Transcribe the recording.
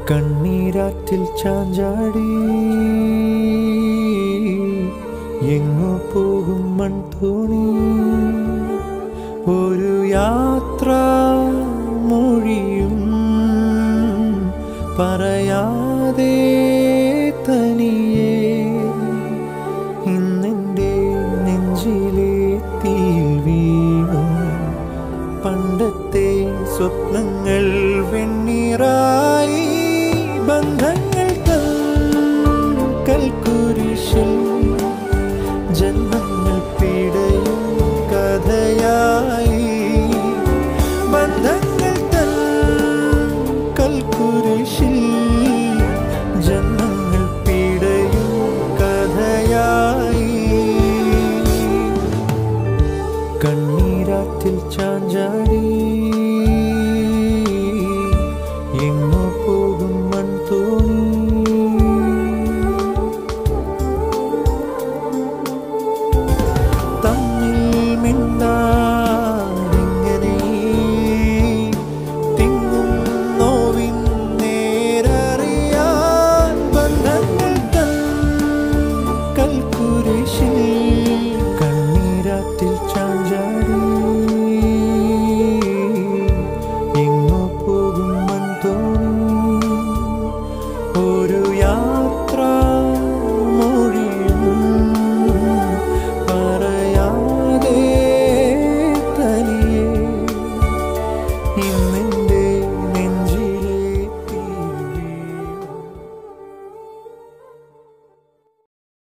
കണ്ണീരാറ്റിൽ ചാഞ്ചാടി എങ്ങോ പോകും മൺതോണി ഒരു യാത്ര മൊഴിയും പറയാതെ തനിയെ ഇന്നെൻ്റെ നെഞ്ചിലെ തീയിൽ വീണു പണ്ടത്തെ സ്വപ്നങ്ങൾ വെണ്ണീറായി ബന്ധങ്ങൾ തൻ കൽക്കുരിശിൽ ജന്മങ്ങൾ